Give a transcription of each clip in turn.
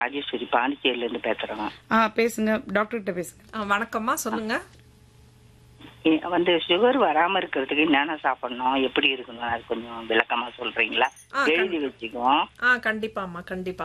ராஜேஸ்வரி பாண்டிச்சேரியில இருந்து பேசுறோம் ஆ பேசுங்க டாக்டர்கிட்ட பேசுங்க ஆ, வணக்கம்மா சொல்லுங்க இ- வந்து சுகர் வராம இருக்கிறதுக்கு என்னென்ன சாப்பிடணும் எப்படி இருக்கணும் அது கொஞ்சம் விளக்கமா சொல்றீங்களா ஆ, எழுதி வச்சுக்குவோம் ஆ கண்டிப்பாம்மா கண்டிப்பா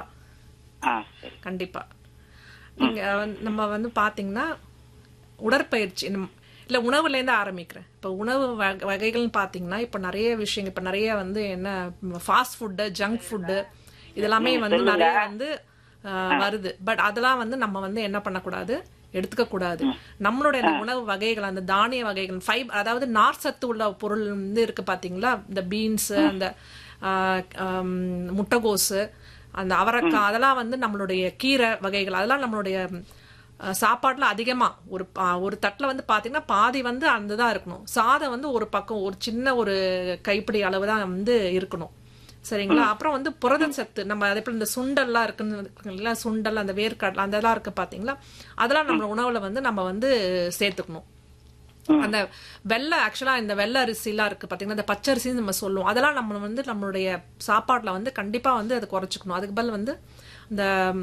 ஆ சரி கண்டிப்பா நீங்க வந்து- நம்ம வந்து பாத்தீங்கன்னா உடற்பயிற்சி நம்ம- இல்ல உணவுல இருந்து ஆரம்பிக்கிறேன் இப்ப உணவு வக- வகைகள்னு பாத்தீங்கன்னா இப்ப நிறைய விஷயங்கள் இப்ப நிறைய வந்து என்ன ஃபாஸ்ட் ஃபுட்டு ஜங்க் ஃபுட்டு இதெல்லாமே வந்து நிறைய வந்து ஆ, வருது பட் அதெல்லாம் வந்து நம்ம வந்து என்ன பண்ணக்கூடாது எடுத்துக்க கூடாது நம்மளுடைய அந்த உணவு வகைகள் அந்த தானிய வகைகள் ஃபைபர் அதாவது நார் சத்து உள்ள பொருள் வந்து இருக்கு பாத்தீங்களா இந்த பீன்ஸ் அந்த ஆ, ஆம், முட்டைகோசு அந்த அவரைக்காய் அதெல்லாம் வந்து நம்மளுடைய கீரை வகைகள் அதெல்லாம் நம்மளுடைய அஹ், சாப்பாட்டுல அதிகமா ஒரு பா- ஒரு தட்டுல வந்து பாத்தீங்கன்னா பாதி வந்து அந்த தான் இருக்கணும் சாதம் வந்து ஒரு பக்கம் ஒரு சின்ன ஒரு கைப்பிடி அளவு தான் வந்து இருக்கணும் சரிங்களா அப்புறம் வந்து புரத சத்து நம்ம அதே போல இந்த சுண்டல்லாம் இருக்குன்னு இருக்குங்களா சுண்டல் அந்த வேர்க்கடலை அந்த இதெல்லாம் இருக்கு பாத்தீங்களா அதெல்லாம் நம்ம உணவுல வந்து நம்ம வந்து சேர்த்துக்கணும் அந்த வெள்ளை ஆக்சுவலா இந்த வெள்ளை அரிசிலாம் இருக்கு பாத்தீங்கன்னா இந்த பச்சரிசின்னு நம்ம சொல்லுவோம் அதெல்லாம் நம்ம வந்து நம்மளுடைய சாப்பாட்டுல வந்து கண்டிப்பா வந்து அதை குறைச்சிக்கணும் அதுக்கு பதில் வந்து இந்த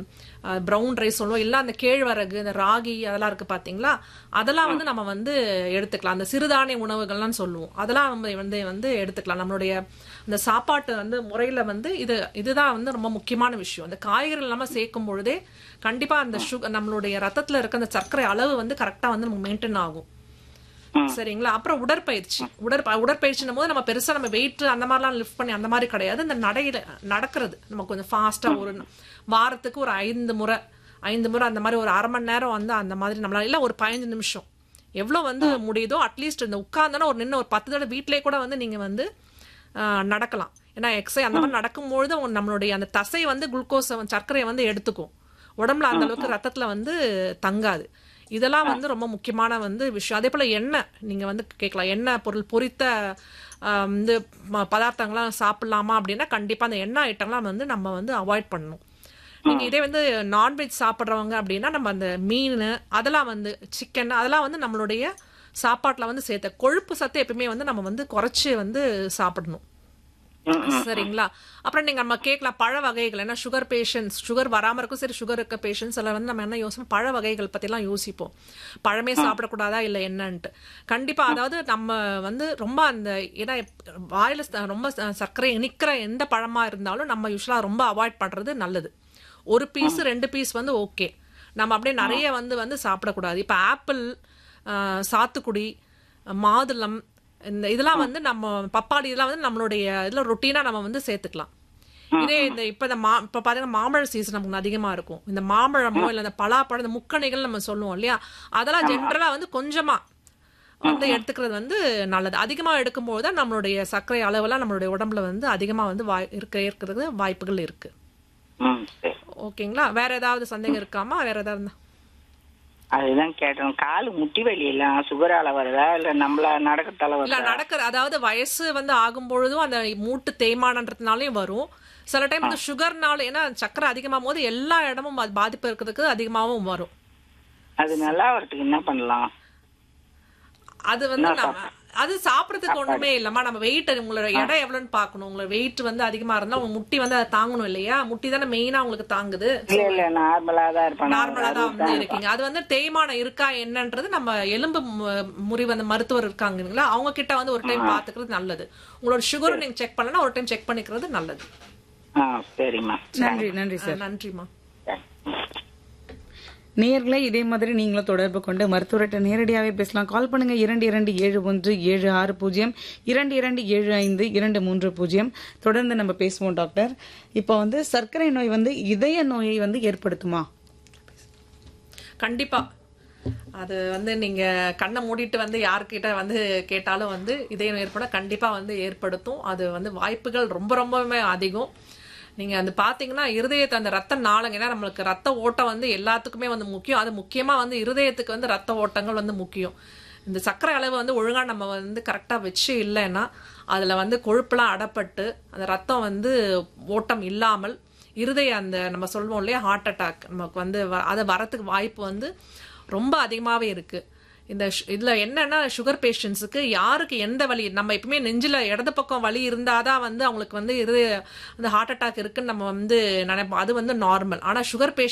ப்ரௌன் ரைஸ் சொல்லுவோம் இல்ல அந்த கேழ்வரகு இந்த ராகி அதெல்லாம் இருக்கு பாத்தீங்களா அதெல்லாம் வந்து நம்ம வந்து எடுத்துக்கலாம் அந்த சிறுதானிய உணவுகள்லாம் சொல்லுவோம் அதெல்லாம் நம்ம வந்து வந்து எடுத்துக்கலாம் நம்மளுடைய இந்த சாப்பாட்டு வந்து முறையில வந்து இது இதுதான் வந்து ரொம்ப முக்கியமான விஷயம் இந்த காய்கறிகள் இல்லாம சேர்க்கும் பொழுதே கண்டிப்பா அந்த சுகர் நம்மளுடைய ரத்தத்துல இருக்க அந்த சர்க்கரை அளவு வந்து கரெக்டா வந்து நமக்கு மெயின்டைன் ஆகும் சரிங்களா அப்புறம் உடற்பயிற்சி உடற்ப உடற்பயிற்சினும் போது நம்ம பெருசா நம்ம வெயிட் அந்த மாதிரிலாம் லிஃப்ட் பண்ணி அந்த மாதிரி கிடையாது இந்த நடையில நடக்கிறது நம்ம கொஞ்சம் ஃபாஸ்டா ஒரு வாரத்துக்கு ஒரு ஐந்து முறை ஐந்து முறை அந்த மாதிரி ஒரு அரை மணி நேரம் வந்து அந்த மாதிரி நம்மளால இல்ல ஒரு பதினஞ்சு நிமிஷம் எவ்வளவு வந்து முடியுதோ அட்லீஸ்ட் இந்த உட்கார்ந்தானா ஒரு நின்று ஒரு பத்து தடவை வீட்டிலே கூட வந்து நீங்க வந்து ஆஹ், நடக்கலாம் ஏன்னா எக்ஸை அந்த மாதிரி நடக்கும்பொழுது உங்க- நம்மளுடைய அந்த தசை வந்து குளுக்கோஸை சர்க்கரையை வந்து எடுத்துக்கும் உடம்புல அந்த அளவுக்கு ரத்தத்துல வந்து தங்காது இதெல்லாம் வந்து ரொம்ப முக்கியமான வந்து விஷயம் அதே போல எண்ணெய் நீங்க வந்து கேட்கலாம் எண்ணெய் பொருள் பொரித்த ஆஹ், வந்து ம- பதார்த்தங்கள்லாம் சாப்பிடலாமா அப்படின்னா கண்டிப்பா அந்த எண்ணெய் ஐட்டம்லாம் வந்து நம்ம வந்து அவாய்ட் பண்ணணும் நீங்க இதே வந்து நான்வெஜ் சாப்பிட்றவங்க அப்படின்னா நம்ம அந்த மீன் அதெல்லாம் வந்து சிக்கன் அதெல்லாம் வந்து நம்மளுடைய சாப்பாட்டுல வந்து சேர்த்த கொழுப்பு சத்து எப்பயுமே வந்து நம்ம வந்து குறைச்சு வந்து சாப்பிடணும் சரிங்களா அப்புறம் நீங்க நம்ம கேட்கலாம் பழ வகைகள் ஏன்னா சுகர் பேஷண்ட்ஸ் சுகர் வராம இருக்கும் சரி சுகர் இருக்க பேஷண்ட்ஸ் எல்லாம் வந்து நம்ம என்ன யோசிப்போம் பழ வகைகள் பத்தி எல்லாம் யோசிப்போம் பழமே சாப்பிடக்கூடாதா இல்ல என்னன்ட்டு கண்டிப்பா அதாவது நம்ம வந்து ரொம்ப அந்த ஏன்னா வாயில ச- ரொம்ப ச- சர்க்கரை இனிக்கிற எந்த பழமா இருந்தாலும் நம்ம யூஸ்வலா ரொம்ப அவாய்ட் பண்றது நல்லது ஒரு பீஸ் ரெண்டு பீஸ் வந்து ஓகே நம்ம அப்படியே நிறைய வந்து வந்து சாப்பிடக்கூடாது இப்ப ஆப்பிள் ஆஹ், சாத்துக்குடி மாதுளம் இந்த இதெல்லாம் வந்து நம்ம பப்பாளி இதெல்லாம் வந்து நம்மளுடைய இதுல ரொட்டீனா நம்ம வந்து சேர்த்துக்கலாம் இதே இந்த இப்ப இந்த மா இப்ப பாத்தீங்கன்னா மாம்பழ சீசன் நமக்கு அதிகமா இருக்கும் இந்த மாம்பழமோ இல்ல இந்த பலாப்பழம் இந்த முக்கணிகள் நம்ம சொல்லுவோம் இல்லையா அதெல்லாம் ஜென்ரலா வந்து கொஞ்சமா வந்து எடுத்துக்கிறது வந்து நல்லது அதிகமா எடுக்கும்போது தான் நம்மளுடைய சர்க்கரை அளவெல்லாம் நம்மளுடைய உடம்புல வந்து அதிகமா வந்து வாய் இருக்க இருக்கிறது வாய்ப்புகள் இருக்கு ம் சரி ஓகேங்களா வேற ஏதாவது சந்தேகம் இருக்காமா வேற ஏதாவது இருந்தா? அதுதான் கேட்டோம் கால் முட்டி வலி எல்லாம் சுகரால வருதா இல்ல நம்மள நடக்கத்தால இல்ல வருதா நடக்கிற அதாவது வயசு வந்து ஆகும் பொழுதும் அந்த மூட்டு தேய்மானன்றதுனாலயும் வரும் சில டைம் இந்த சுகர்னால ஏன்னா சக்கரை அதிகமாகும் போது எல்லா இடமும் அது பாதிப்பு இருக்கிறதுக்கு அதிகமாகவும் வரும் அது நல்லா வரதுக்கு என்ன பண்ணலாம் அது வந்து நம்ம அது சாப்பிடறதுக்கு ஒண்ணுமே இல்லம்மா நம்ம வெயிட் உங்களோட எடை எவ்வளவுன்னு பார்க்கணும் உங்களோட வெயிட் வந்து அதிகமா இருந்தா உங்க முட்டி வந்து அதை தாங்கணும் இல்லையா முட்டி தானே மெயினா உங்களுக்கு தாங்குது இல்ல இல்ல நார்மலா தான் இருப்பேன் நார்மலா தான் வந்து இருக்கீங்க அது வந்து தேய்மானம் இருக்கா என்னன்றது நம்ம எலும்பு மு- முறிவு அந்த மருத்துவர் இருக்காங்க இல்லைங்களா அவங்க கிட்ட வந்து ஒரு டைம் பாத்துக்கிறது நல்லது உங்களோட சுகரும் நீங்க செக் பண்ணனா ஒரு டைம் செக் பண்ணிக்கிறது நல்லது ஆ சரிம்மா நன்றி நன்றி சார் ஆ, நன்றிம்மா நேயர்களே இதே மாதிரி நீங்களும் தொடர்பு கொண்டு மருத்துவர்கிட்ட நேரடியாகவே பேசலாம் கால் பண்ணுங்க இரண்டு இரண்டு ஏழு ஒன்று ஏழு ஆறு பூஜ்ஜியம் இரண்டு இரண்டு ஏழு ஐந்து இரண்டு மூன்று பூஜ்ஜியம் தொடர்ந்து நம்ம பேசுவோம் டாக்டர் இப்போ வந்து சர்க்கரை நோய் வந்து இதய நோயை வந்து ஏற்படுத்துமா கண்டிப்பா அது வந்து நீங்க கண்ணை மூடிட்டு வந்து யார்கிட்ட வந்து கேட்டாலும் வந்து இதயம் ஏற்பட கண்டிப்பா வந்து ஏற்படுத்தும் அது வந்து வாய்ப்புகள் ரொம்ப ரொம்பவுமே அதிகம் நீங்க அந்த பாத்தீங்கன்னா இருதயத்தை அந்த ரத்த நாளங்க ஏன்னா நம்மளுக்கு ரத்த ஓட்டம் வந்து எல்லாத்துக்குமே வந்து முக்கியம் அது முக்கியமா வந்து இருதயத்துக்கு வந்து ரத்த ஓட்டங்கள் வந்து முக்கியம் இந்த சர்க்கரை அளவு வந்து ஒழுங்கா நம்ம வந்து கரெக்டா வச்சு இல்லைன்னா அதுல வந்து கொழுப்புலாம் அடப்பட்டு அந்த ரத்தம் வந்து ஓட்டம் இல்லாமல் இருதய அந்த நம்ம சொல்லுவோம் இல்லையா ஹார்ட் அட்டாக் நமக்கு வந்து வ- அது வரத்துக்கு வாய்ப்பு வந்து ரொம்ப அதிகமாவே இருக்கு இந்த ஷு- இதுல என்னன்னா சுகர் பேஷண்ட்ஸுக்கு யாருக்கு எந்த வலி நம்ம எப்பவுமே நெஞ்சில இடது பக்கம் வலி இருந்தாதான் வந்து அவங்களுக்கு வந்து இது அந்த ஹார்ட் அட்டாக் இருக்குன்னு நம்ம வந்து நினைப்போம் அது வந்து நார்மல் ஆனா சுகர்